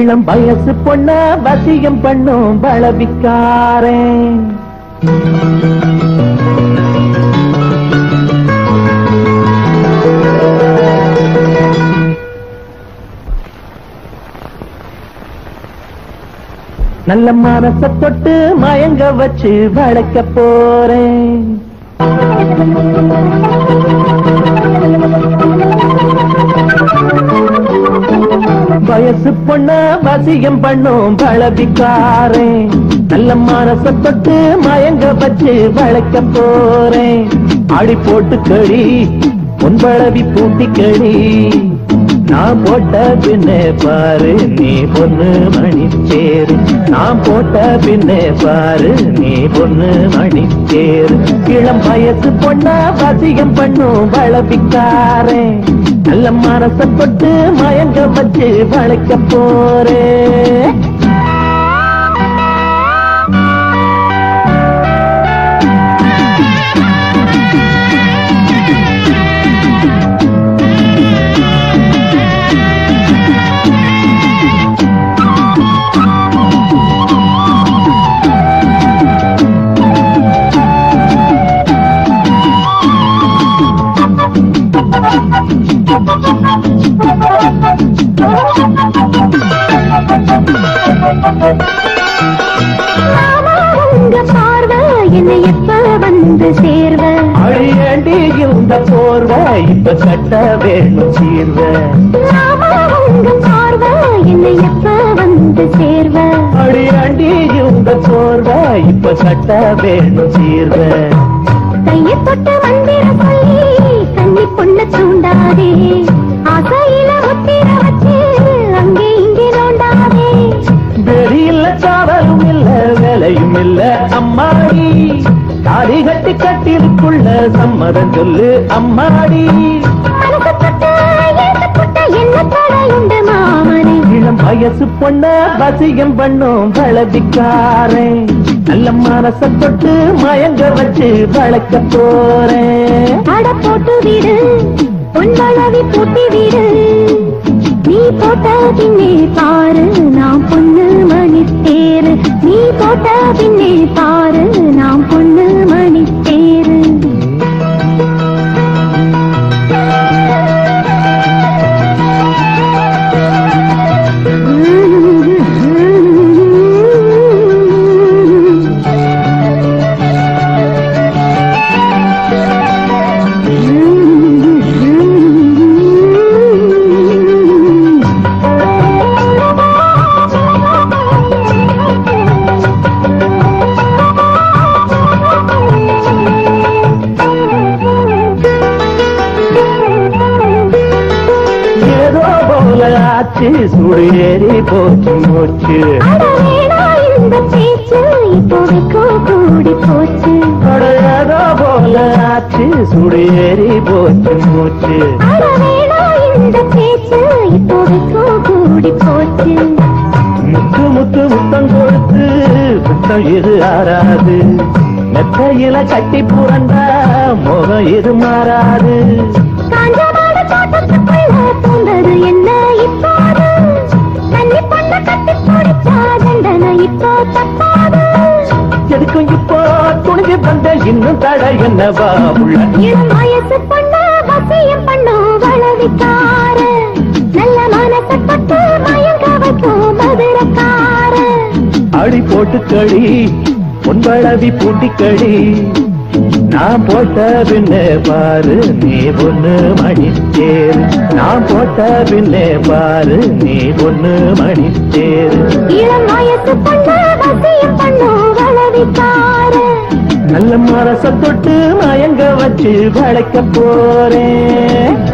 இளம் வயசு பொண்ண வசியம் பண்ணும் பலவிக்காரன் நல்ல மனச தொட்டு மயங்க வச்சு வளைக்க போறேன் வயசு பொண்ண வசியம் பண்ணும் பலவிக்காரன் நல்ல மனச தொட்டு மயங்க வச்சு வளைக்க போறேன் ஆடி போட்டு கடி பொன்பளவி பூட்டி கடி நான் போட்ட பின்னே பாரு நீ பொண்ணு மணி தேரு நான் போட்ட பின்னே பாரு நீ பொண்ணு மணி தேரு இளம் வயசு பொண்ண வசியம் பண்ணும் வளபிக்காரன் நல்ல மனச தொட்டு மயங்க வச்சு வளைக்க போறேன் மாமா, உங்க பார்வை என்னை எப்ப வந்து சேர்வ அழியண்டி இந்த போர்வ இப்ப கட்ட வேணும் சீர்வ மாமா, உங்க பார்வை என்னை எப்ப வந்து சேர்வ அழியண்டி இந்த போர்வ இப்ப கட்ட வேணும் சீர்வ கையை தொட்டு மந்திர சொல்லி கண்ணி பொண்ண தூண்டாதே ஆசையில முத்திர வச்சு அங்கே இங்கே நோண்டாதே வெளியில சாவலும் இல்ல வேலையும் இல்ல அம்மாடி தாடி கட்டி கட்டிலுக்குள்ள சம்மதம் சொல்லு அம்மாடி மனசு தொட்டு ஏசு புட்ட என்ன தடையுண்டு மாமனே இளம் வயசு பொண்ண வசியம் பண்ணும் வளதிக்காரன் நல்ல மனச தொட்டு மயங்க வச்சு வளர்க்க போறேன் அட போட்டு விடு பொன் வளவி பூட்டி விடு நீ போட்ட பின்னே பாரு நான் பொண்ணு மணி தேரு நீ போட்ட பின்னே பாரு நான் பொண்ணு மணி தேரு ஏதோ போல ஆச்சு சுடு ஏறி போச்சு மூச்சு அட வேணா இந்த பேச்சு இப்போதைக்கு கூடி போச்சு அட ஏதோ போல ஆச்சு சுடு ஏறி போச்சு மூச்சு அட வேணா இந்த பேச்சு இப்போதைக்கு கூடி போச்சு முத்து முத்து முத்தம் கொடுத்து முத்தம் இது ஆறாது மெத்தையில கட்டி புரண்டா முகம் இது மாறாது காஞ்சமான தோட்டத்துக்குள்ள பூந்தது என்ன இப்போது தண்ணி பொண்ண கட்டி பிடிச்சா தண்டனை இப்போ தப்பாது எதுக்கும் இப்போ துணிஞ்சு வந்த இன்னும் தடை என்னவா உள்ள இளம் வயசு பொண்ண வசியம் பண்ணும் வளவிக்கார நல்ல மனசை பட்டு மயங்க வைக்கும் மதுரக்கார அடி போட்டு களி பொன்பளவி பூட்டி களி நான் போட்ட பின்னே பாரு நீ பொண்ணு மணி தேரு நான் போட்ட பின்னே பாரு நீ பொண்ணு மணி தேரு இளம் வயசு பொண்ண வசியம் பண்ணும் வளவிக்கார நல்ல மரச தொட்டு மயங்க வச்சு வளைக்க போறேன்